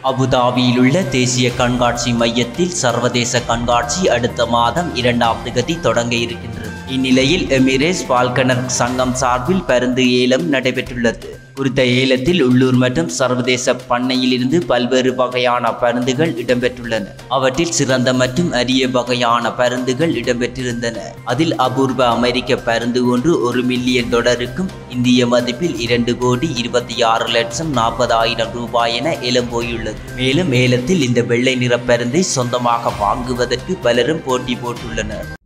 அபுதாபியில் உள்ள தேசிய கண்காட்சி மையத்தில் சர்வதேச கண்காட்சி அடுத்த மாதம் இரண்டாம் திகதி தொடங்க இருக்கின்றது இந்நிலையில் எமிரேட்ஸ் பால்கனர் சங்கம் சார்பில் பருந்து ஏலம் நடைபெற்றுள்ளது குறித்த ஏலத்தில் உள்ளூர் மற்றும் சர்வதேச பண்ணையிலிருந்து பல்வேறு வகையான பருந்துகள் இடம்பெற்றுள்ளன அவற்றில் சிறந்த மற்றும் அரிய வகையான பருந்துகள் இடம்பெற்றிருந்தன அதில் அபூர்வ அமெரிக்க பருந்து ஒன்று ஒரு மில்லியன் டாலருக்கும் இந்திய மதிப்பில் இரண்டு கோடி இருபத்தி ஆறு லட்சம் நாற்பதாயிரம் ரூபாய் என ஏலம் போயுள்ளது மேலும் ஏலத்தில் இந்த வெள்ளை நிற பருந்தை சொந்தமாக வாங்குவதற்கு பலரும் போட்டி போட்டுள்ளனர்